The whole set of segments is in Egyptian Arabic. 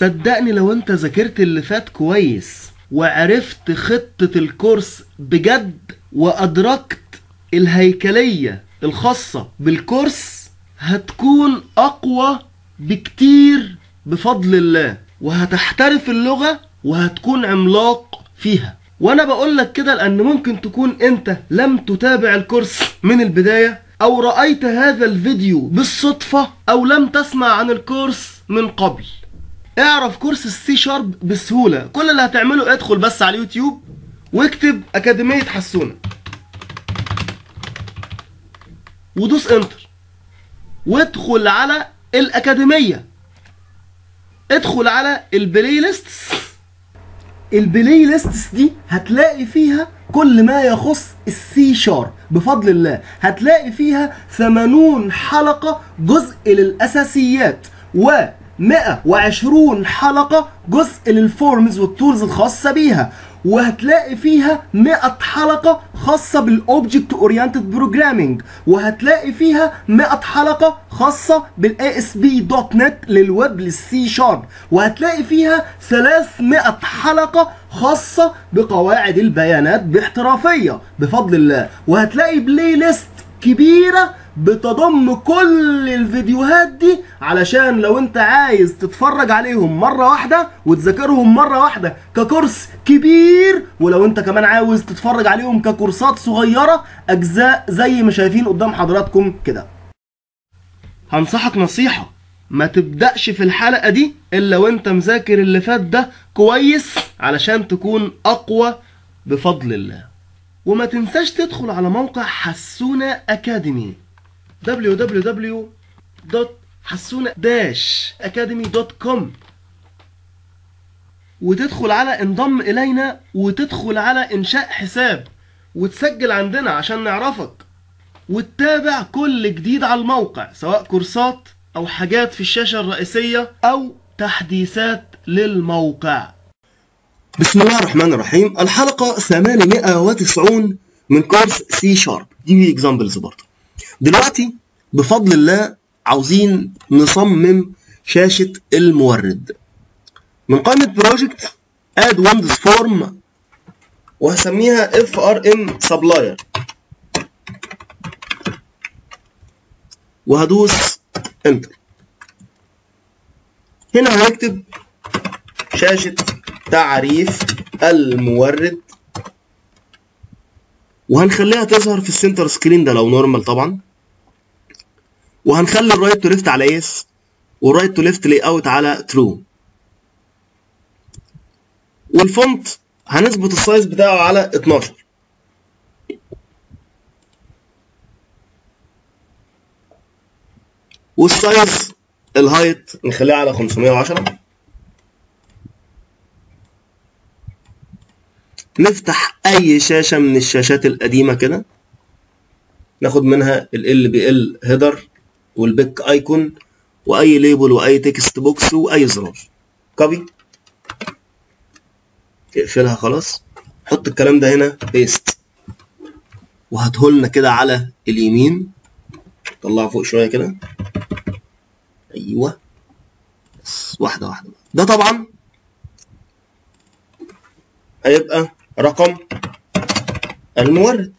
صدقني لو انت ذاكرت اللي فات كويس وعرفت خطة الكورس بجد وأدركت الهيكلية الخاصة بالكورس هتكون أقوى بكتير بفضل الله وهتحترف اللغة وهتكون عملاق فيها وانا بقول لك كده لان ممكن تكون انت لم تتابع الكورس من البداية او رأيت هذا الفيديو بالصدفة او لم تسمع عن الكورس من قبل اعرف كورس السي شارب بسهولة كل اللي هتعمله ادخل بس على اليوتيوب واكتب اكاديمية حسونة ودوس انتر وادخل على الاكاديمية ادخل على البلاي ليستس البلاي ليستس دي هتلاقي فيها كل ما يخص السي شارب بفضل الله هتلاقي فيها 80 حلقة جزء للأساسيات و 120 حلقة جزء للفورمز والتولز الخاصة بيها وهتلاقي فيها 100 حلقة خاصة بالاوبجكت اورينتد بروجرامينج وهتلاقي فيها 100 حلقة خاصة بالاي اس بي دوت نت للويب للسي شارب وهتلاقي فيها 300 حلقة خاصة بقواعد البيانات باحترافية بفضل الله وهتلاقي بلاي ليست كبيرة بتضم كل الفيديوهات دي علشان لو انت عايز تتفرج عليهم مرة واحدة وتذاكرهم مرة واحدة ككورس كبير ولو انت كمان عاوز تتفرج عليهم ككورسات صغيرة اجزاء زي ما شايفين قدام حضراتكم كده هنصحك نصيحة ما تبدأش في الحلقة دي الا وانت مذاكر اللي فات ده كويس علشان تكون اقوى بفضل الله وما تنساش تدخل على موقع حسونة أكاديمي www.حسونة-academy.com وتدخل على انضم إلينا وتدخل على إنشاء حساب وتسجل عندنا عشان نعرفك وتتابع كل جديد على الموقع سواء كورسات أو حاجات في الشاشة الرئيسية أو تحديثات للموقع بسم الله الرحمن الرحيم الحلقة 890 من كورس سي شارب دي اكزامبلز برضه دلوقتي بفضل الله عاوزين نصمم شاشة المورد من قائمة بروجكت اد ويندوز فورم وهسميها اف ار ام سبلاير وهدوس انتر هنا هنكتب شاشة تعريف المورد وهنخليها تظهر في السنتر سكرين ده لو نورمال طبعا وهنخلي الرايت تو ليفت على يس والرايت تو ليفت لاي اوت على ترو والفونت هنظبط السايز بتاعه على 12 والسايز الهايت نخليه على 510 نفتح اي شاشه من الشاشات القديمه كده ناخد منها ال بي ال هيدر والبيك ايكون واي ليبل واي تكست بوكس واي زرار كوبي اقفلها خلاص حط الكلام ده هنا بيست وهاتهولنا كده على اليمين طلعه فوق شويه كده ايوه بس واحده واحده ده طبعا هيبقى رقم المورد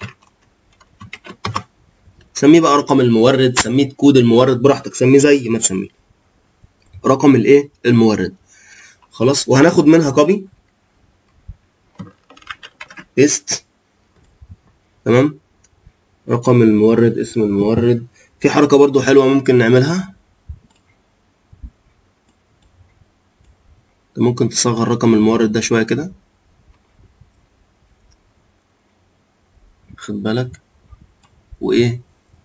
سميه بقى رقم المورد سميه كود المورد براحتك سميه زي ما تسميه رقم الايه المورد خلاص وهناخد منها كوبي بيست تمام رقم المورد اسم المورد في حركه برضو حلوه ممكن نعملها ممكن تصغر رقم المورد ده شويه كده خد بالك وايه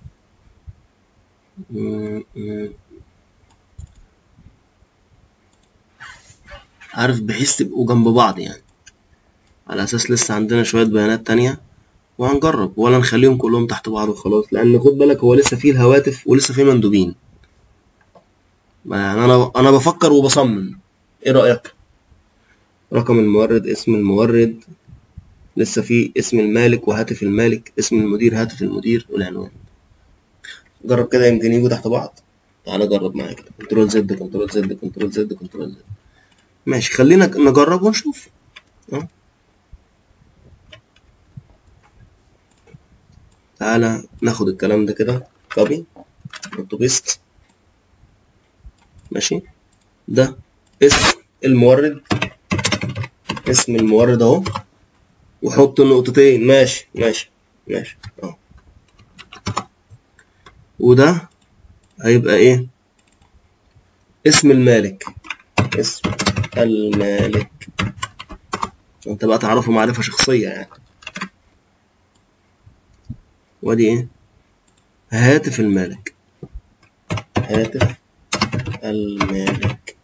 عارف بحيث تبقوا جنب بعض يعني على اساس لسه عندنا شويه بيانات تانية وهنجرب ولا نخليهم كلهم تحت بعض وخلاص لان خد بالك هو لسه فيه الهواتف ولسه فيه مندوبين يعني انا انا بفكر وبصمم ايه رايك رقم المورد اسم المورد لسه في اسم المالك وهاتف المالك اسم المدير هاتف المدير والعنوان جرب كده يمكن يجوا تحت بعض تعالى جرب معايا كده كنترول زد كنترول زد كنترول زد كنترول زد ماشي خلينا نجرب ونشوف اه تعالى ناخد الكلام ده كده كوبي نحطه بيست ماشي ده اسم المورد اسم المورد اهو وحط النقطتين ماشي ماشي ماشي اهو وده هيبقى ايه اسم المالك اسم المالك انت بقى تعرفه معرفة شخصية يعني وادي ايه هاتف المالك هاتف المالك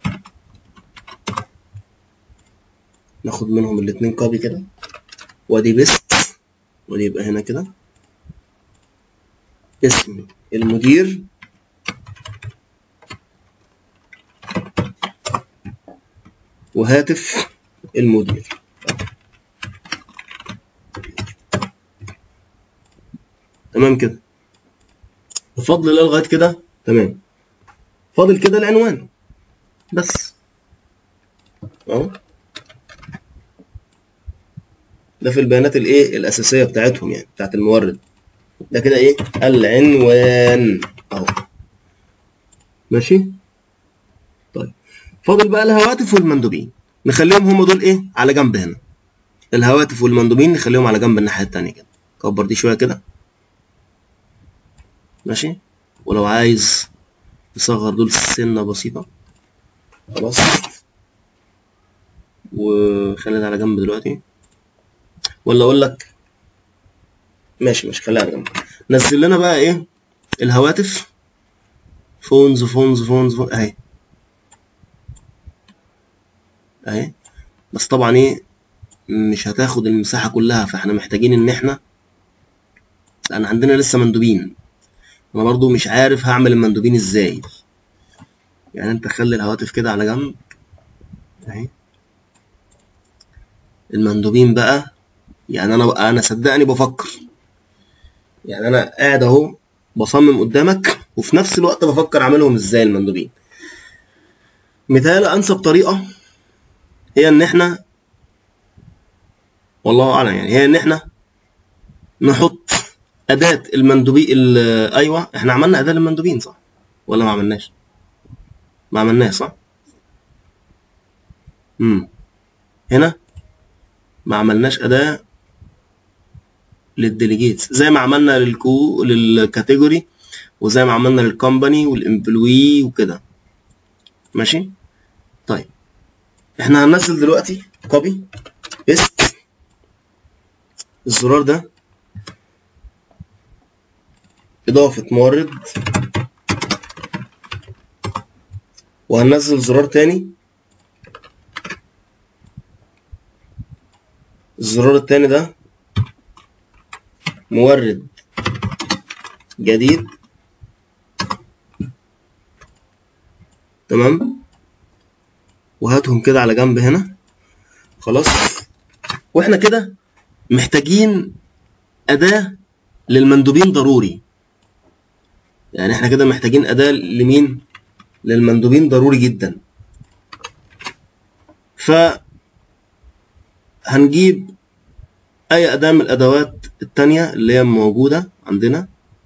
ناخد منهم الاتنين كوبي كده وادي بيست ودي يبقى هنا كده اسم المدير وهاتف المدير تمام كده بفضل الله لغايه كده تمام فاضل كده العنوان بس اهو ده في البيانات الايه الاساسيه بتاعتهم يعني بتاعت المورد ده كده ايه العنوان اهو ماشي طيب فاضل بقى الهواتف والمندوبين نخليهم هم دول ايه على جنب هنا الهواتف والمندوبين نخليهم على جنب الناحيه التانية كده كبر دي شويه كده ماشي ولو عايز تصغر دول سنه بسيطه خلاص وخلي ده على جنب دلوقتي ولا اقول لك ماشي ماشي خليها على جنب نزل لنا بقى ايه الهواتف فونز فونز فونز, فونز. اهي اهي بس طبعا ايه مش هتاخد المساحه كلها فاحنا محتاجين ان احنا لان عندنا لسه مندوبين انا برضو مش عارف هعمل المندوبين ازاي يعني انت خلي الهواتف كده على جنب اهي المندوبين بقى يعني انا بقى انا صدقني بفكر يعني انا قاعد اهو بصمم قدامك وفي نفس الوقت بفكر اعملهم ازاي المندوبين مثال انسب طريقه هي ان احنا والله اعلم يعني هي ان احنا نحط اداه المندوبين ايوه احنا عملنا اداه للمندوبين صح ولا ما عملناش ما عملناش صح امم هنا ما عملناش اداه للديليجيتس زي ما عملنا للكو للكاتيجوري وزي ما عملنا للكومباني والامبلوي وكده ماشي طيب احنا هننزل دلوقتي كوبي بيست الزرار ده اضافة مورد وهننزل زرار تاني الزرار التاني ده مورد جديد تمام وهاتهم كده على جنب هنا خلاص واحنا كده محتاجين أداة للمندوبين ضروري يعني احنا كده محتاجين أداة لمين للمندوبين ضروري جدا ف هنجيب أي أداة من الأدوات التانية اللي هي موجودة عندنا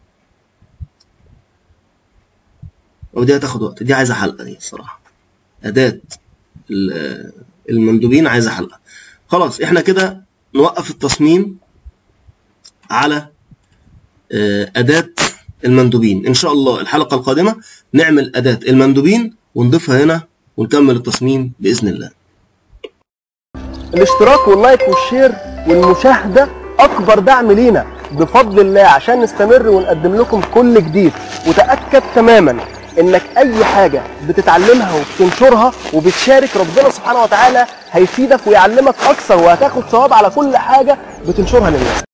ودي هتاخد وقت دي عايزة حلقة دي الصراحة أداة المندوبين عايزة حلقة خلاص احنا كده نوقف التصميم على أداة المندوبين إن شاء الله الحلقة القادمة نعمل أداة المندوبين ونضيفها هنا ونكمل التصميم بإذن الله الاشتراك واللايك والشير والمشاهدة أكبر دعم لينا بفضل الله عشان نستمر ونقدم لكم كل جديد وتأكد تماما انك اي حاجة بتتعلمها وبتنشرها وبتشارك ربنا سبحانه وتعالى هيفيدك ويعلمك اكثر وهتاخد ثواب على كل حاجة بتنشرها للناس